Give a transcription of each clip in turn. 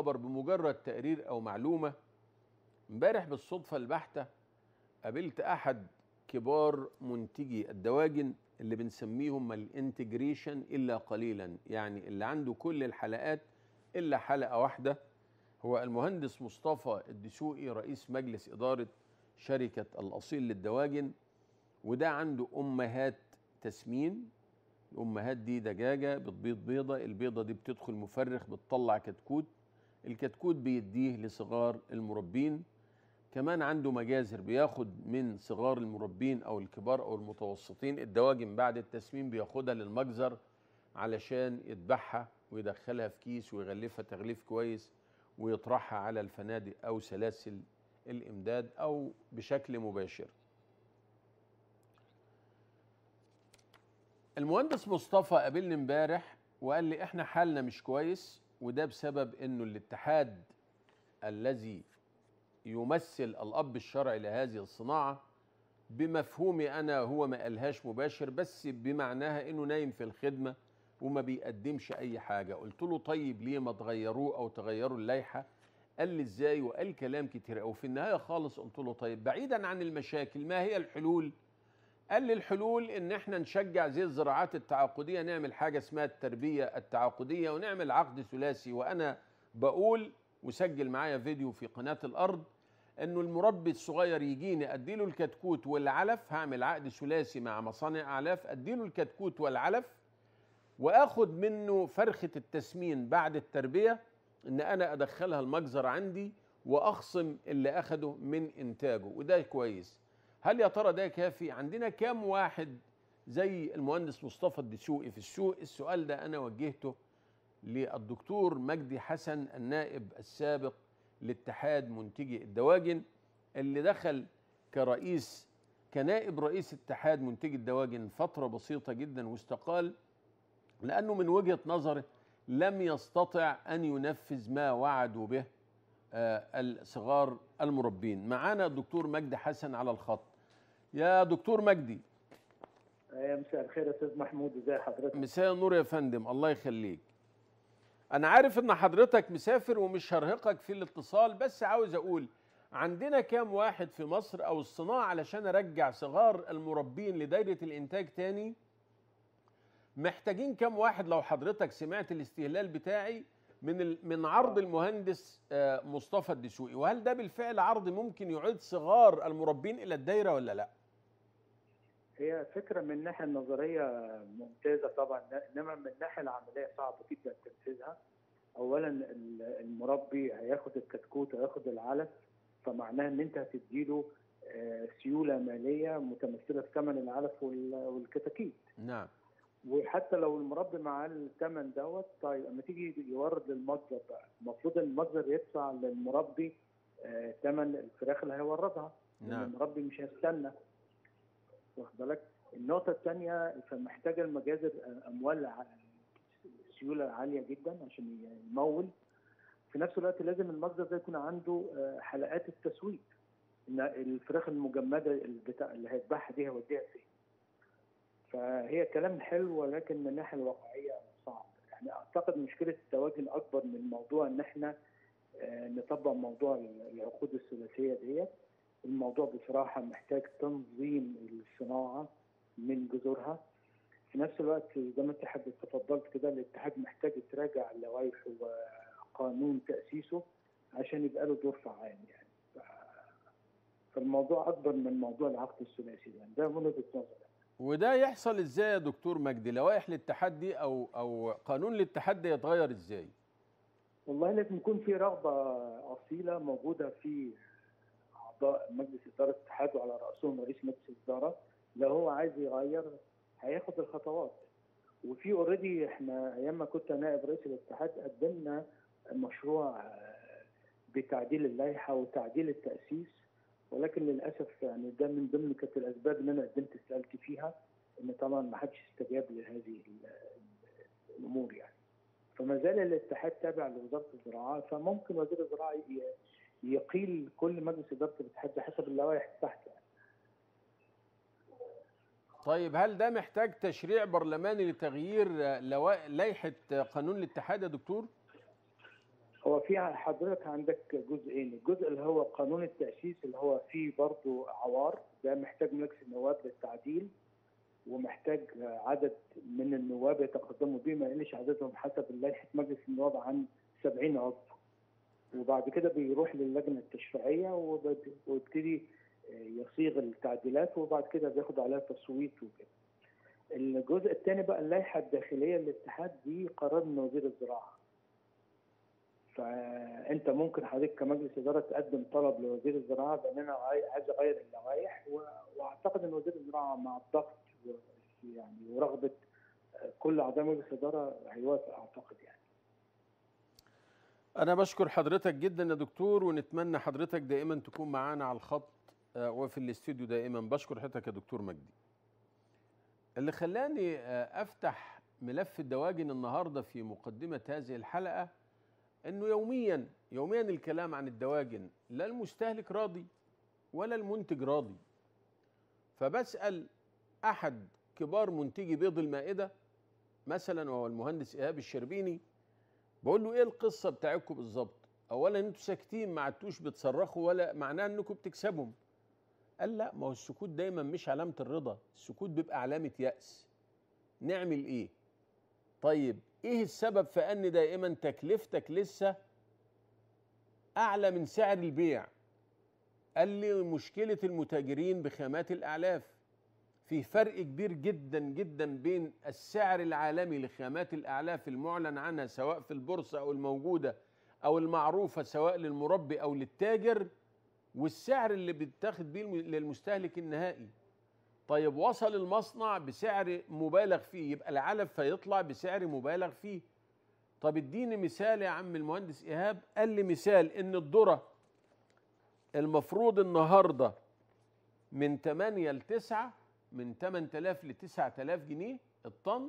خبر بمجرد تقرير او معلومه امبارح بالصدفه البحته قابلت احد كبار منتجي الدواجن اللي بنسميهم الانتجريشن الا قليلا يعني اللي عنده كل الحلقات الا حلقه واحده هو المهندس مصطفى الدسوقي رئيس مجلس اداره شركه الاصيل للدواجن وده عنده امهات تسمين الامهات دي دجاجه بتبيض بيضه البيضه دي بتدخل مفرخ بتطلع كتكوت الكتكوت بيديه لصغار المربين كمان عنده مجازر بياخد من صغار المربين او الكبار او المتوسطين الدواجن بعد التسمين بياخدها للمجزر علشان يذبحها ويدخلها في كيس ويغلفها تغليف كويس ويطرحها على الفنادق او سلاسل الامداد او بشكل مباشر المهندس مصطفى قابلني امبارح وقال لي احنا حالنا مش كويس وده بسبب انه الاتحاد الذي يمثل الاب الشرعي لهذه الصناعه بمفهومي انا هو ما قالهاش مباشر بس بمعناها انه نايم في الخدمه وما بيقدمش اي حاجه قلت له طيب ليه ما تغيروه او تغيروا اللائحه قال لي ازاي وقال كلام كتير قوي في النهايه خالص قلت له طيب بعيدا عن المشاكل ما هي الحلول قال لي الحلول ان احنا نشجع زي الزراعات التعاقديه نعمل حاجه اسمها التربيه التعاقديه ونعمل عقد ثلاثي وانا بقول وسجل معايا فيديو في قناه الارض انه المربي الصغير يجيني اديله الكتكوت والعلف هعمل عقد ثلاثي مع مصانع اعلاف اديله الكتكوت والعلف واخد منه فرخه التسمين بعد التربيه ان انا ادخلها المجزر عندي واخصم اللي اخده من انتاجه وده كويس هل يا ترى ده كافي عندنا كام واحد زي المهندس مصطفى الدسوقي في السوق السؤال ده انا وجهته للدكتور مجدي حسن النائب السابق لاتحاد منتجي الدواجن اللي دخل كرئيس كنائب رئيس اتحاد منتجي الدواجن فترة بسيطة جدا واستقال لأنه من وجهة نظره لم يستطع أن ينفذ ما وعدوا به الصغار المربين معانا الدكتور مجدي حسن على الخط يا دكتور مجدي يا مساء الخير يا استاذ محمود ازي حضرتك مساء النور يا فندم الله يخليك انا عارف ان حضرتك مسافر ومش هرهقك في الاتصال بس عاوز اقول عندنا كام واحد في مصر او الصناعه علشان ارجع صغار المربين لدايره الانتاج تاني محتاجين كام واحد لو حضرتك سمعت الاستهلال بتاعي من من عرض المهندس مصطفى الدسوقي وهل ده بالفعل عرض ممكن يعيد صغار المربين الى الدايره ولا لا هي فكره من الناحيه النظريه ممتازه طبعا انما من الناحيه العمليه صعب جدا تنفيذها اولا المربي هياخد الكتكوت هياخد العلف فمعناها ان انت هتديله سيوله ماليه متمثله في ثمن العلف والكتاكيت نعم وحتى لو المربي معاه الثمن دوت طيب اما تيجي يورد للمتجر بقى المفروض المتجر يدفع للمربي ثمن الفراخ اللي هيوردها نعم المربي مش هيستنى واخد بالك النقطه الثانيه فمحتاجه المجازر اموال سيوله عاليه جدا عشان يمول في نفس الوقت لازم المتجر ده يكون عنده حلقات التسويق ان الفراخ المجمده اللي هيذبحها دي هيوديها فين فهي كلام حلو ولكن من الناحيه الواقعيه صعب يعني اعتقد مشكله الدواجن اكبر من موضوع ان احنا نطبق موضوع العقود الثلاثيه ديت الموضوع بصراحه محتاج تنظيم الصناعه من جذورها في نفس الوقت زي ما انت تفضلت كده الاتحاد محتاج يتراجع لوائح وقانون تاسيسه عشان يبقى له دور فعال يعني فالموضوع اكبر من موضوع العقد الثلاثي يعني ده من وجهه نظري وده يحصل ازاي يا دكتور مجدي لوائح الاتحاد دي او او قانون الاتحاد ده يتغير ازاي والله لازم يكون في رغبه اصيله موجوده في اعضاء مجلس اداره الاتحاد وعلى راسهم رئيس مجلس الاداره لو هو عايز يغير هياخد الخطوات وفي اوريدي احنا ايام ما كنت نائب رئيس الاتحاد قدمنا مشروع بتعديل اللائحه وتعديل التاسيس ولكن للاسف يعني ده من ضمن كانت الاسباب ان انا قدمت استقالتي فيها ان طبعا ما حدش استجاب لهذه الامور يعني فما زال الاتحاد تابع لوزاره الزراعه فممكن وزير الزراعه يقيل كل مجلس اداره الاتحاد بحسب اللوائح بتاعته يعني. طيب هل ده محتاج تشريع برلماني لتغيير لائحه قانون الاتحاد يا دكتور؟ هو في حضرتك عندك جزئين الجزء اللي هو قانون التأسيس اللي هو فيه برضه عوار ده محتاج مجلس النواب للتعديل ومحتاج عدد من النواب يتقدموا بيه ما يقلش عددهم حسب لائحة مجلس النواب عن 70 عضو وبعد كده بيروح للجنة التشريعية وبد- ويبتدي يصيغ التعديلات وبعد كده بياخد عليها تصويت وكده الجزء الثاني بقى اللائحة الداخلية للاتحاد دي قرار من وزير الزراعة فانت ممكن حضرتك كمجلس اداره تقدم طلب لوزير الزراعه بان انا عاي- عايز اغير اللوائح و- واعتقد ان وزير الزراعه مع الضغط و- يعني ورغبه كل اعضاء مجلس الاداره هيوافق اعتقد يعني أنا بشكر حضرتك جدا يا دكتور ونتمنى حضرتك دائما تكون معانا على الخط آه، وفي الاستوديو دائما بشكر حضرتك يا دكتور مجدي. اللي خلاني آه، أفتح ملف الدواجن النهارده في مقدمة هذه الحلقة إنه يوميا يوميا الكلام عن الدواجن لا المستهلك راضي ولا المنتج راضي. فبسأل أحد كبار منتجي بيض المائدة مثلا وهو المهندس إيهاب الشربيني بقول له ايه القصه بتاعتكم بالظبط اولا انتوا ساكتين ما عدتوش بتصرخوا ولا معناه انكم بتكسبهم قال لا ما هو السكوت دايما مش علامه الرضا السكوت بيبقى علامه ياس نعمل ايه طيب ايه السبب في ان دائما تكلفتك لسه اعلى من سعر البيع قال لي مشكله المتاجرين بخامات الاعلاف في فرق كبير جدا جدا بين السعر العالمي لخامات الاعلاف المعلن عنها سواء في البورصه او الموجوده او المعروفه سواء للمربي او للتاجر والسعر اللي بيتاخد بيه الم- للمستهلك النهائي طيب وصل المصنع بسعر مبالغ فيه يبقى العلف فيطلع بسعر مبالغ فيه طب اديني مثال يا عم المهندس ايهاب قال لي مثال ان الذره المفروض النهارده من 8 ل 9 من 8000 ل 9000 جنيه الطن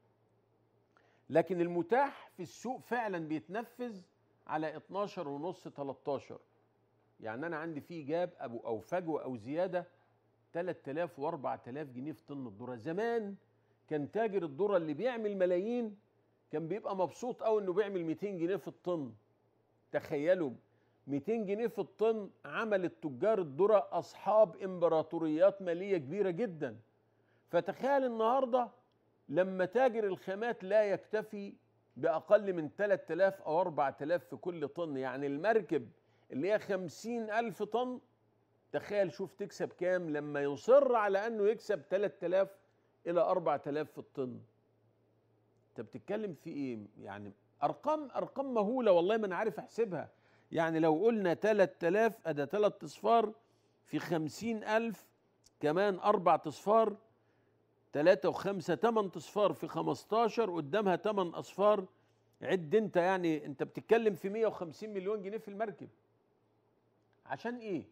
لكن المتاح في السوق فعلا بيتنفذ على 12 ونص 13 يعني انا عندي فيه جاب ابو او فجوه او زياده 3000 و4000 جنيه في طن الذره زمان كان تاجر الذره اللي بيعمل ملايين كان بيبقى مبسوط قوي انه بيعمل 200 جنيه في الطن تخيلوا 200 جنيه في الطن عملت تجار الذره اصحاب امبراطوريات ماليه كبيره جدا فتخيل النهارده لما تاجر الخامات لا يكتفي باقل من 3000 او 4000 في كل طن يعني المركب اللي هي 50000 طن تخيل شوف تكسب كام لما يصر على انه يكسب 3000 الى 4000 في الطن انت بتتكلم في ايه يعني ارقام ارقام مهوله والله ما انا عارف احسبها يعني لو قلنا 3000 ادي 3 اصفار في 50000 كمان اربع اصفار 3 و5 8 اصفار في 15 قدامها 8 اصفار عد انت يعني انت بتتكلم في 150 مليون جنيه في المركب عشان ايه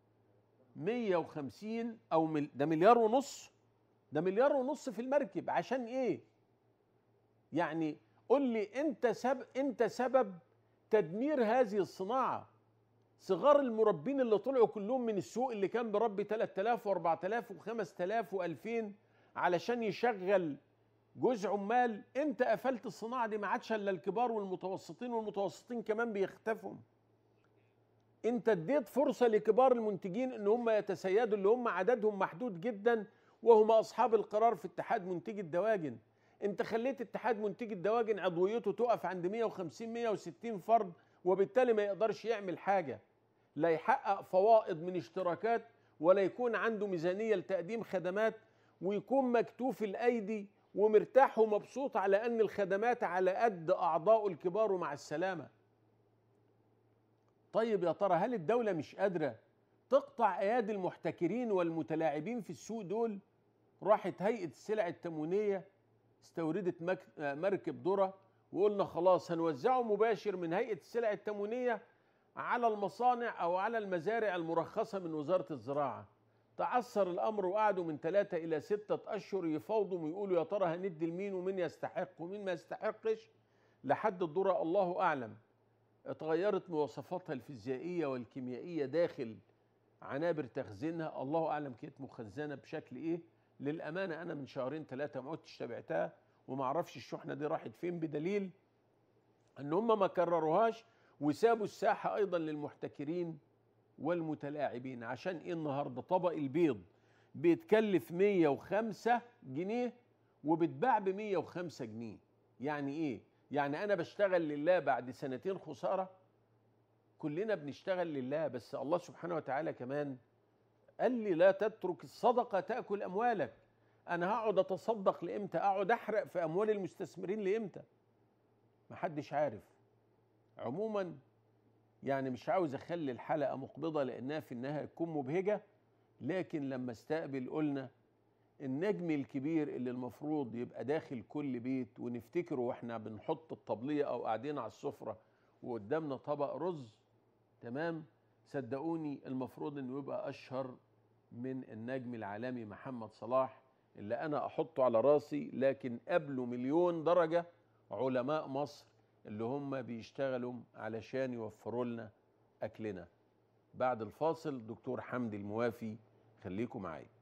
150 او مل ده مليار ونص ده مليار ونص في المركب عشان ايه يعني قول لي انت سبب انت سبب تدمير هذه الصناعه صغار المربين اللي طلعوا كلهم من السوق اللي كان بربي 3000 و4000 و5000 و2000 علشان يشغل جوز عمال انت قفلت الصناعه دي ما عادش الا الكبار والمتوسطين والمتوسطين كمان بيختفوا انت اديت فرصه لكبار المنتجين ان هم يتسيدوا اللي هم عددهم محدود جدا وهم اصحاب القرار في اتحاد منتجي الدواجن انت خليت اتحاد منتجي الدواجن عضويته تقف عند 150 160 فرد وبالتالي ما يقدرش يعمل حاجه لا يحقق فوائد من اشتراكات ولا يكون عنده ميزانيه لتقديم خدمات ويكون مكتوف الايدي ومرتاح ومبسوط على ان الخدمات على قد اعضائه الكبار ومع السلامه طيب يا ترى هل الدوله مش قادره تقطع ايادي المحتكرين والمتلاعبين في السوق دول راحت هيئه السلع التموينيه استوردت مك- آه، مركب ذره وقلنا خلاص هنوزعه مباشر من هيئه السلع التموينيه على المصانع او على المزارع المرخصه من وزاره الزراعه تعثر الامر وقعدوا من ثلاثة الى ستة اشهر يفاوضوا ويقولوا يا ترى هندي لمين ومين يستحق ومين ما يستحقش لحد الذره الله اعلم اتغيرت مواصفاتها الفيزيائيه والكيميائيه داخل عنابر تخزينها الله اعلم كانت مخزنه بشكل ايه للامانه انا من شهرين ثلاثه ما عدتش تابعتها وما اعرفش الشحنه دي راحت فين بدليل ان هم ما كرروهاش وسابوا الساحة أيضا للمحتكرين والمتلاعبين عشان إيه النهاردة طبق البيض بيتكلف 105 جنيه وبتباع ب 105 جنيه يعني إيه؟ يعني أنا بشتغل لله بعد سنتين خسارة كلنا بنشتغل لله بس الله سبحانه وتعالى كمان قال لي لا تترك الصدقة تأكل أموالك أنا هقعد أتصدق لإمتى أقعد أحرق في أموال المستثمرين لإمتى محدش عارف عموما يعني مش عاوز أخلي الحلقة مقبضة لأنها في النهاية تكون مبهجة لكن لما استقبل قلنا النجم الكبير اللي المفروض يبقى داخل كل بيت ونفتكره واحنا بنحط الطبلية أو قاعدين على السفرة وقدامنا طبق رز تمام صدقوني المفروض انه يبقى اشهر من النجم العالمي محمد صلاح اللي انا احطه على راسي لكن قبله مليون درجه علماء مصر اللي هم بيشتغلوا علشان يوفروا لنا اكلنا بعد الفاصل دكتور حمدي الموافي خليكم معايا